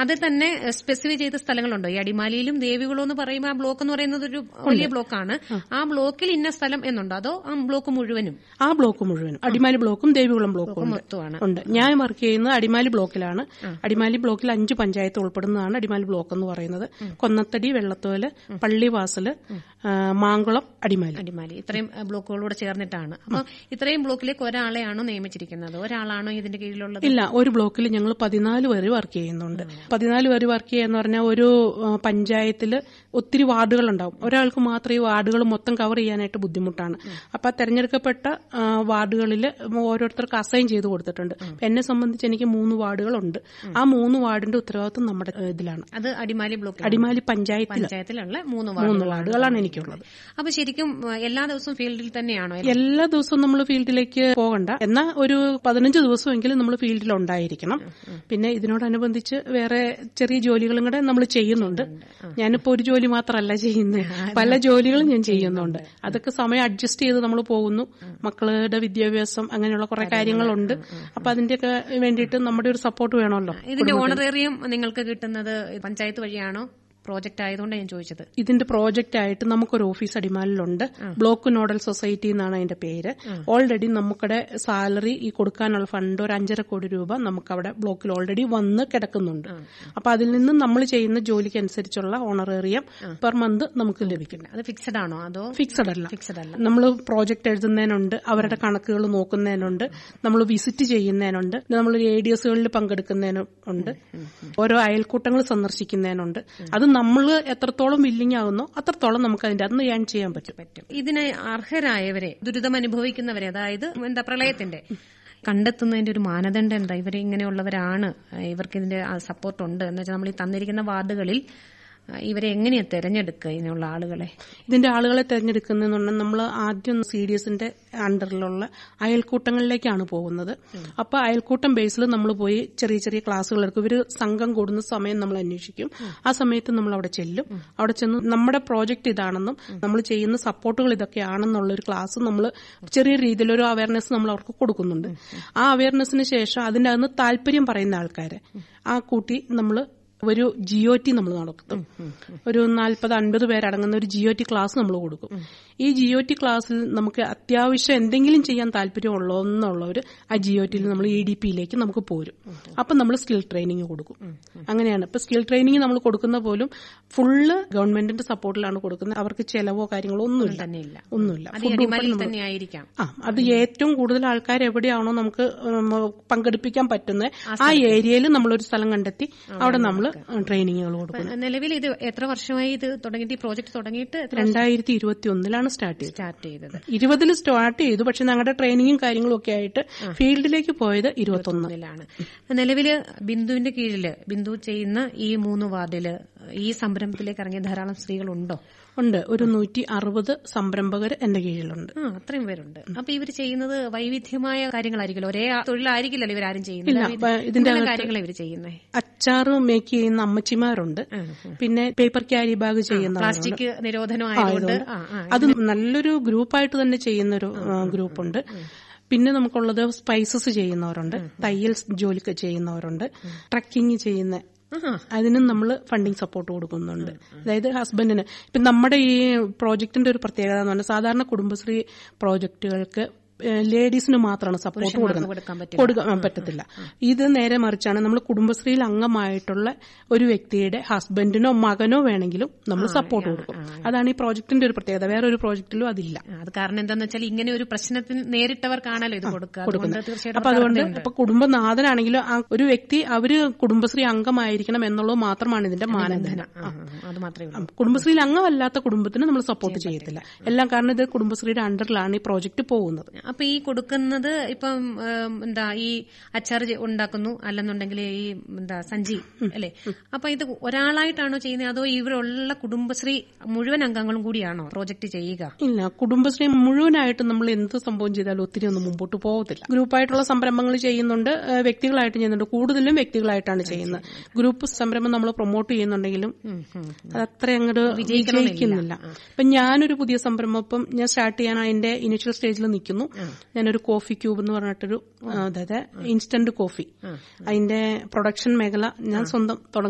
അതിൽ തന്നെ സ്പെസിഫൈ ചെയ്ത സ്ഥലങ്ങളുണ്ടോ ഈ അടിമാലിയിലും ദേവികുളം എന്ന് പറയുമ്പോൾ ആ ബ്ലോക്ക് എന്ന് പറയുന്നത് ഒരു വലിയ ബ്ലോക്കാണ് ആ ബ്ലോക്കിൽ ഇന്ന സ്ഥലം എന്നുണ്ടോ അതോ ആ ബ്ലോക്ക് മുഴുവനും ആ ബ്ലോക്ക് മുഴുവനും അടിമാലി ബ്ലോക്കും ദേവികുളം ബ്ലോക്കും ഉണ്ട്. മൊത്തമാണ് ഉണ്ട് ഞാൻ വർക്ക് ചെയ്യുന്നത് അടിമാലി ബ്ലോക്കിലാണ് അടിമാലി ബ്ലോക്കിൽ അഞ്ച് പഞ്ചായത്ത് ഉൾപ്പെടുന്നതാണ് അടിമാലി ബ്ലോക്ക് എന്ന് പറയുന്നത് കൊന്നത്തടി വെള്ളത്തോല് പള്ളിവാസല് ആ, മാങ്കുളം അടിമാലി അടിമാലി ഇത്രയും ഏഹ്, ബ്ലോക്കുകളൂടെ ചേർന്നിട്ടാണ് അപ്പൊ ഇത്രയും ബ്ലോക്കിലേക്ക് ഒരാളെയാണോ നിയമിച്ചിരിക്കുന്നത് ഒരാളാണോ ഇതിന്റെ കീഴിലുള്ളത് ഇല്ല ഒരു ബ്ലോക്കിൽ ഞങ്ങൾ പതിനാല് പേര് വർക്ക് ചെയ്യുന്നുണ്ട് പതിനാല് പേര് വർക്ക് ചെയ്യാന്ന് പറഞ്ഞാൽ ഒരു ആ, പഞ്ചായത്തില് ഒത്തിരി വാർഡുകൾ ഉണ്ടാവും ഒരാൾക്ക് മാത്രം ഈ വാർഡുകൾ മൊത്തം കവർ ചെയ്യാനായിട്ട് ബുദ്ധിമുട്ടാണ് അപ്പൊ ആ തെരഞ്ഞെടുക്കപ്പെട്ട ആ, വാർഡുകളിൽ ഓരോരുത്തർക്ക് അസൈൻ ചെയ്ത് കൊടുത്തിട്ടുണ്ട് അപ്പൊ എന്നെ സംബന്ധിച്ച് എനിക്ക് മൂന്ന് വാർഡുകളുണ്ട് ആ മൂന്ന് വാർഡിന്റെ ഉത്തരവാദിത്വം നമ്മുടെ ആ, ഇതിലാണ് അത് അടിമാലി ബ്ലോക്ക് അടിമാലി പഞ്ചായത്തിൽ പഞ്ചായത്തിലുള്ള മൂന്ന് മൂന്ന് വാർഡുകളാണ് വാർഡുകളാണ് എനിക്കുള്ളത് അപ്പൊ ശരിക്കും ഏഹ്, എല്ലാ ദിവസവും ഫീൽഡിൽ തന്നെയാണോ എല്ലാ ദിവസവും നമ്മൾ ഫീൽഡിലേക്ക് പോകണ്ട എന്നാൽ ഒരു പതിനഞ്ച് ദിവസമെങ്കിലും നമ്മൾ ഫീൽഡിൽ ഉണ്ടായിരിക്കണം പിന്നെ ഇതിനോടനുബന്ധിച്ച് വേറെ ചെറിയ ജോലികളും കൂടെ നമ്മൾ ചെയ്യുന്നുണ്ട് ഞാനിപ്പോ ഒരു ജോലി മാത്രമല്ല ചെയ്യുന്നത് പല ജോലികളും ഞാൻ ചെയ്യുന്നുണ്ട് അതൊക്കെ സമയം അഡ്ജസ്റ്റ് ചെയ്ത് നമ്മൾ പോകുന്നു മക്കളുടെ വിദ്യാഭ്യാസം അങ്ങനെയുള്ള കുറെ കാര്യങ്ങളുണ്ട് അപ്പൊ അതിന്റെയൊക്കെ വേണ്ടിയിട്ട് നമ്മുടെ ഒരു സപ്പോർട്ട് വേണമല്ലോ ഇതിന്റെ ഓണറേറിയം നിങ്ങൾക്ക് കിട്ടുന്നത് പഞ്ചായത്ത് വഴിയാണോ പ്രോജക്റ്റ് ആയതുകൊണ്ട് ഞാൻ ചോദിച്ചത് ഇതിന്റെ പ്രോജക്റ്റ് ആയിട്ട് നമുക്കൊരു ഓഫീസ് അടിമാലിലുണ്ട് ബ്ലോക്ക് നോഡൽ സൊസൈറ്റി എന്നാണ് അതിന്റെ പേര് ഓൾറെഡി നമുക്കടെ സാലറി ഈ കൊടുക്കാനുള്ള ഫണ്ട് ഒരു അഞ്ചര കോടി രൂപ നമുക്ക് അവിടെ ബ്ലോക്കിൽ ഓൾറെഡി വന്ന് കിടക്കുന്നുണ്ട് അപ്പൊ അതിൽ നിന്ന് നമ്മൾ ചെയ്യുന്ന ജോലിക്ക് അനുസരിച്ചുള്ള ഓണറേറിയം പെർ മന്ത് നമുക്ക് ലഭിക്കും അത് ഫിക്സഡ് ആണോ അതോ ഫിക്സഡ് അല്ല ഫിക്സഡ് അല്ല നമ്മൾ പ്രോജക്റ്റ് എഴുതുന്നതിനുണ്ട് അവരുടെ കണക്കുകൾ നോക്കുന്നതിനുണ്ട് നമ്മൾ വിസിറ്റ് ചെയ്യുന്നതിനുണ്ട് നമ്മൾ എ ഡി എസുകളിൽ പങ്കെടുക്കുന്നതിനും ഉണ്ട് ഓരോ അയൽക്കൂട്ടങ്ങൾ സന്ദർശിക്കുന്നതിനുണ്ട് അത് നമ്മൾ എത്രത്തോളം വില്ലിങ് ആകുന്നോ അത്രത്തോളം നമുക്ക് അതിന്റെ അന്ന് ഏൺ ചെയ്യാൻ പറ്റും പറ്റും ഇതിന് അർഹരായവരെ ദുരിതം അനുഭവിക്കുന്നവരെ അതായത് എന്താ പ്രളയത്തിന്റെ കണ്ടെത്തുന്നതിന്റെ ഒരു മാനദണ്ഡം എന്താ ഇവരെ ഇങ്ങനെയുള്ളവരാണ് ഇവർക്ക് ഇതിന്റെ സപ്പോർട്ട് ഉണ്ട് എന്ന് വെച്ചാൽ നമ്മൾ ഈ തന്നിരിക്കുന്ന വാർഡുകളിൽ ആ, ഇവരെ എങ്ങനെയാ തെരഞ്ഞെടുക്കുക ഇതിനുള്ള ആളുകളെ ഇതിന്റെ ആളുകളെ തെരഞ്ഞെടുക്കുന്നതെന്നുണ്ടെങ്കിൽ നമ്മൾ ആദ്യം സി ഡി എസിന്റെ അണ്ടറിലുള്ള അയൽക്കൂട്ടങ്ങളിലേക്കാണ് പോകുന്നത് അപ്പൊ അയൽക്കൂട്ടം ബേസിൽ നമ്മൾ പോയി ചെറിയ ചെറിയ ക്ലാസ്സുകൾ എടുക്കും ഇവര് സംഘം കൂടുന്ന സമയം നമ്മൾ അന്വേഷിക്കും ആ സമയത്ത് നമ്മൾ അവിടെ ചെല്ലും അവിടെ ചെന്ന് നമ്മുടെ പ്രോജക്റ്റ് ഇതാണെന്നും നമ്മൾ ചെയ്യുന്ന സപ്പോർട്ടുകൾ ഇതൊക്കെയാണെന്നുള്ള ഒരു ക്ലാസ് നമ്മൾ ചെറിയ രീതിയിൽ ഒരു അവയർനെസ് നമ്മൾ അവർക്ക് കൊടുക്കുന്നുണ്ട് ആ അവയർനെസ്സിന് ശേഷം അതിന്റെ അകത്ത് താല്പര്യം പറയുന്ന ആൾക്കാരെ ആ കൂട്ടി നമ്മൾ ഒരു ജിഒ ടി നമ്മൾ നടത്തും ഒരു നാൽപ്പത് അൻപത് പേരടങ്ങുന്ന ഒരു ജിഒ ടി ക്ലാസ് നമ്മൾ കൊടുക്കും ഈ ജിഒ ടി ക്ലാസ്സിൽ നമുക്ക് അത്യാവശ്യം എന്തെങ്കിലും ചെയ്യാൻ താല്പര്യമുള്ളോ എന്നുള്ളവർ ആ ജിഒ ടിയിൽ നമ്മൾ ഇ ഡി പിയിലേക്ക് നമുക്ക് പോരും അപ്പം നമ്മൾ സ്കിൽ ട്രെയിനിങ് കൊടുക്കും അങ്ങനെയാണ് ഇപ്പൊ സ്കിൽ ട്രെയിനിങ് നമ്മൾ കൊടുക്കുന്ന പോലും ഫുള്ള് ഗവൺമെന്റിന്റെ സപ്പോർട്ടിലാണ് കൊടുക്കുന്നത് അവർക്ക് ചെലവോ കാര്യങ്ങളോ ഒന്നുമില്ല തന്നെയില്ല ഒന്നുമില്ല അത് ഈ അടിമാലിയിൽ തന്നെ ആയിരിക്കാം ആ അത് ഏറ്റവും കൂടുതൽ ആൾക്കാർ എവിടെയാണോ നമുക്ക് ഉം, പങ്കെടുപ്പിക്കാൻ പറ്റുന്നത് ആ ഏരിയയിൽ നമ്മളൊരു സ്ഥലം കണ്ടെത്തി അവിടെ നമ്മൾ ട്രെയിനിങ്ങുകൾ കൊടുക്കും നിലവിൽ ഇത് എത്ര വർഷമായി ഇത് തുടങ്ങിയിട്ട് ഈ പ്രോജക്ട് തുടങ്ങിയിട്ട് എത്ര രണ്ടായിരത്തി ഇരുപത്തി ഒന്നിലാണ് സ്റ്റാർട്ട് ചെയ്തത് സ്റ്റാർട്ട് ചെയ്തത് ഇരുപതിൽ സ്റ്റാർട്ട് ചെയ്തു പക്ഷെ ഞങ്ങളുടെ ട്രെയിനിങ്ങും കാര്യങ്ങളും ഒക്കെ ആയിട്ട് ഫീൽഡിലേക്ക് പോയത് ഇരുപത്തൊന്ന് ാണ് നിലവില് ബിന്ദുവിന്റെ കീഴില് ബിന്ദു ചെയ്യുന്ന ഈ മൂന്ന് വാർഡില് ഈ സംരംഭത്തിലേക്ക് ഇറങ്ങിയ ധാരാളം സ്ത്രീകളുണ്ടോ ഉണ്ട് ഒരു നൂറ്റി അറുപത് സംരംഭകർ എന്റെ കീഴിലുണ്ട് ആ അത്രയും പേരുണ്ട് അപ്പൊ ഇവർ ചെയ്യുന്നത് വൈവിധ്യമായ കാര്യങ്ങളായിരിക്കുമല്ലോ ഒരേ ആ തൊഴിലായിരിക്കില്ലല്ലോ ഇവരാരും ഇല്ല, ചെയ്യുന്നത് അപ്പൊ ഇതിന്റെ എന്തെല്ലാം അകത്ത് കാര്യങ്ങൾ ഇവർ ചെയ്യുന്നത് അച്ചാറ് മേക്ക് ചെയ്യുന്ന അമ്മച്ചിമാരുണ്ട് പിന്നെ പേപ്പർ ക്യാരി ബാഗ് ചെയ്യുന്നവരുണ്ട് പ്ലാസ്റ്റിക് നിരോധനമായതുകൊണ്ട് ആ ആ അത് നല്ലൊരു ഗ്രൂപ്പായിട്ട് തന്നെ ചെയ്യുന്ന ഒരു ഗ്രൂപ്പുണ്ട് പിന്നെ നമുക്കുള്ളത് സ്പൈസസ് ചെയ്യുന്നവരുണ്ട് തയ്യൽ ജോലിക്ക് ചെയ്യുന്നവരുണ്ട് ട്രക്കിംഗ് ചെയ്യുന്ന ആഹാ. അതിനും നമ്മൾ ഫണ്ടിങ് സപ്പോർട്ട് കൊടുക്കുന്നുണ്ട് അതായത് ഹസ്ബൻഡിന് ഇപ്പൊ നമ്മുടെ ഈ പ്രോജക്റ്റിന്റെ ഒരു പ്രത്യേകത എന്ന് പറഞ്ഞാൽ സാധാരണ കുടുംബശ്രീ പ്രോജക്റ്റുകൾക്ക് ലേഡീസിന് മാത്രമാണ് സപ്പോർട്ട് കൊടുക്കുന്നത് കൊടുക്കാൻ പറ്റില്ല. കൊടുക്കാൻ പറ്റത്തില്ല ഇത് നേരെ മറിച്ചാണ് നമ്മൾ കുടുംബശ്രീയിൽ അംഗമായിട്ടുള്ള ഒരു വ്യക്തിയുടെ ഹസ്ബൻഡിനോ മകനോ വേണമെങ്കിലും നമ്മൾ സപ്പോർട്ട് കൊടുക്കും അതാണ് ഈ പ്രോജക്റ്റിന്റെ ഒരു പ്രത്യേകത വേറെ ഒരു പ്രോജക്റ്റിലും അതില്ല ആ, അത് കാരണം എന്താന്ന് വെച്ചാൽ ഇങ്ങനെ ഒരു പ്രശ്നത്തിന് നേരിട്ടവർക്കാണല്ലോ ഇത് കൊടുക്കുക അതുകൊണ്ട് തീർച്ചയായിട്ടും അപ്പൊ അതുകൊണ്ട് ഇപ്പൊ കുടുംബനാഥനാണെങ്കിലും ആ ഒരു വ്യക്തി അവര് കുടുംബശ്രീ അംഗമായിരിക്കണം എന്നുള്ളത് മാത്രമാണ് ഇതിന്റെ മാനദണ്ഡം ആ, ആ, അത് മാത്രമേ ഉള്ളൂ കുടുംബശ്രീയിൽ അംഗമല്ലാത്ത കുടുംബത്തിന് നമ്മൾ സപ്പോർട്ട് ചെയ്യത്തില്ല എല്ലാം കാരണം ഇത് കുടുംബശ്രീയുടെ അണ്ടറിലാണ് ഈ പ്രോജക്റ്റ് പോകുന്നത് അപ്പൊ ഈ കൊടുക്കുന്നത് ഇപ്പം ഏം, എന്താ ഈ അച്ചാർ ചെ- ഉണ്ടാക്കുന്നു അല്ലെന്നുണ്ടെങ്കിൽ ഈ എന്താ സഞ്ചി അല്ലെ അപ്പൊ ഇത് ഒരാളായിട്ടാണോ ചെയ്യുന്നത് അതോ ഇവരുള്ള കുടുംബശ്രീ മുഴുവൻ അംഗങ്ങളും കൂടിയാണോ പ്രോജക്റ്റ് ചെയ്യുക ഇല്ല കുടുംബശ്രീ മുഴുവനായിട്ട് നമ്മൾ എന്ത് സംഭവം ചെയ്താലും ഒത്തിരി ഒന്നും മുമ്പോട്ട് പോകത്തില്ല ഗ്രൂപ്പായിട്ടുള്ള സംരംഭങ്ങൾ ചെയ്യുന്നുണ്ട് ഏഹ് വ്യക്തികളായിട്ട് ചെയ്യുന്നുണ്ട് കൂടുതലും വ്യക്തികളായിട്ടാണ് ചെയ്യുന്നത് ഗ്രൂപ്പ് സംരംഭം നമ്മൾ പ്രൊമോട്ട് ചെയ്യുന്നുണ്ടെങ്കിലും അത് അത്ര അങ്ങോട്ട് വിജയിക്കുന്നില്ല ഇപ്പൊ ഞാനൊരു പുതിയ സംരംഭം ഇപ്പം ഞാൻ സ്റ്റാർട്ട് ചെയ്യാൻ അതിന്റെ ഇനിഷ്യൽ സ്റ്റേജിൽ നിൽക്കുന്നു ഞാനൊരു കോഫി ക്യൂബ് എന്ന് പറഞ്ഞിട്ടൊരു ആ, അതായത് ഇൻസ്റ്റന്റ് കോഫി അതിന്റെ പ്രൊഡക്ഷൻ മേഖല ഞാൻ സ്വന്തം തുടങ്ങുന്നു